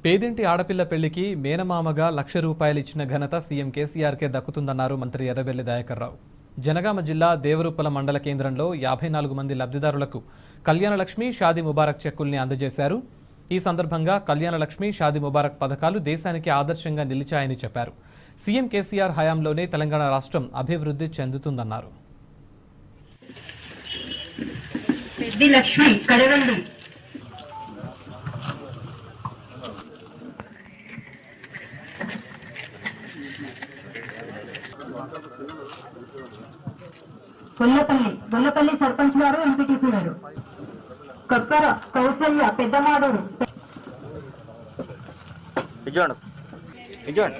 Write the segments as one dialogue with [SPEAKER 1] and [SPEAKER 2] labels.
[SPEAKER 1] పేదింటి ఆడపిల్ల పెళ్లికి మేనమామగా లక్ష రూపాయలు ఇచ్చిన ఘనత సీఎం కేసీఆర్కే దక్కుతుందన్నారు మంత్రి ఎర్రబెల్లి దయాకర్రావు జనగామ జిల్లా దేవరూపల మండల కేంద్రంలో యాభై నాలుగు మంది లబ్ధిదారులకు కళ్యాణలక్ష్మి షాదీ ముబారక్ చెక్కుల్ని అందజేశారు ఈ సందర్భంగా కళ్యాణలక్ష్మి షాదీ ముబారక్ పథకాలు దేశానికి ఆదర్శంగా నిలిచాయని చెప్పారు సీఎం కేసీఆర్ హయాంలోనే తెలంగాణ రాష్ట్రం అభివృద్ధి చెందుతుందన్నారు
[SPEAKER 2] పెద్ది లక్ష్మి కడగండి గొల్లపల్లి గొల్లపల్లి సర్పంచ్ గారు ఎంపీటీసీ గారు కొత్తర కౌసల్య పెద్దమాడూరు
[SPEAKER 3] ఇచ్చోండి ఇచ్చోండి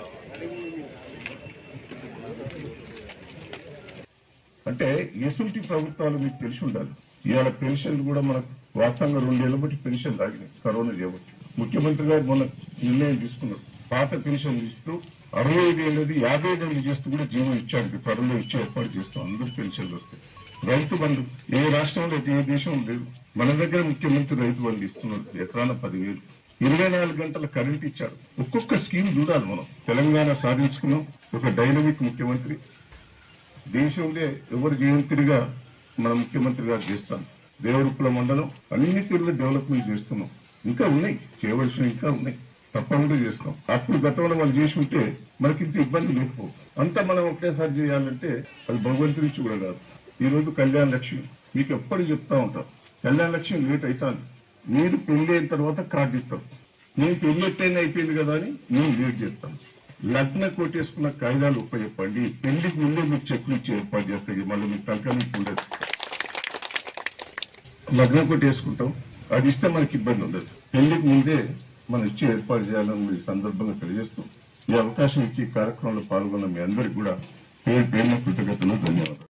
[SPEAKER 4] అంటే ఎసుంటి ప్రభుత్వాలు మీకు తెలిసి ఉండాలి ఇవాళ పెన్షన్లు కూడా మనకు వాస్తవంగా రెండేళ్ల బట్టి పెన్షన్ లాగినాయి కరోనా చేయబట్టి ముఖ్యమంత్రి గారు మొన్న నిర్ణయం తీసుకున్నారు పాత పెన్షన్ ఇస్తూ అరవై ఐదు ఏళ్ళది యాభై ఐదు ఏళ్ళు చేస్తూ కూడా జీవనం ఇచ్చారు త్వరలో ఇచ్చి ఏర్పాటు చేస్తాం అందరూ పెన్షన్లు వస్తాయి రైతు బంధు ఏ రాష్ట్రంలో ఏ దేశం లేదు మన దగ్గర ముఖ్యమంత్రి రైతు బంధు ఇస్తున్నారు ఎకరాన పదివేలు ఇరవై నాలుగు గంటల కరెంట్ ఇచ్చారు ఒక్కొక్క స్కీమ్ చూడాలి మనం తెలంగాణ సాధించుకున్నాం ఒక డైనమిక్ ముఖ్యమంత్రి దేశంలో ఎవరు జయంతిగా మన ముఖ్యమంత్రి గారు చేస్తాం దేవరుప్పుల మండలం అన్ని తీరులో డెవలప్మెంట్ చేస్తున్నాం ఇంకా ఉన్నాయి చేయవలసినవి ఇంకా ఉన్నాయి తప్పకుండా చేస్తాం అప్పుడు గతంలో మనం చేసి ఉంటే మనకి ఇంత ఇబ్బంది లేకపోవు అంతా మనం ఒకేసారి చేయాలంటే అది భగవంతుడి నుంచి కూడా కాదు ఈ రోజు కళ్యాణ లక్ష్మి మీకు ఎప్పుడు చెప్తా ఉంటాం కళ్యాణ లక్ష్మి లేట్ అవుతాను మీరు పెళ్లి అయిన తర్వాత కార్డు ఇస్తాం నేను పెళ్లి ఎట్టయినా అయిపోయింది కదా అని నేను లేట్ చేస్తాను లగ్న కొట్టేసుకున్న కాయిదాలు ఉపయోగపడి పెళ్లికి ముందే మీకు చెక్కులు ఇచ్చి ఏర్పాటు చేస్తాయి మళ్ళీ మీకు తలకానికి ఉండదు లగ్నం కొట్టేసుకుంటాం అది ఇస్తే మనకి ఇబ్బంది ఉండదు పెళ్లికి ముందే మనం ఇచ్చి ఏర్పాటు చేయాలని ఈ సందర్భంగా తెలియజేస్తూ ఈ అవకాశం ఇచ్చి ఈ కార్యక్రమంలో పాల్గొన్న మీ అందరికీ కూడా పేరు పేరున కృతజ్ఞతలు ధన్యవాదాలు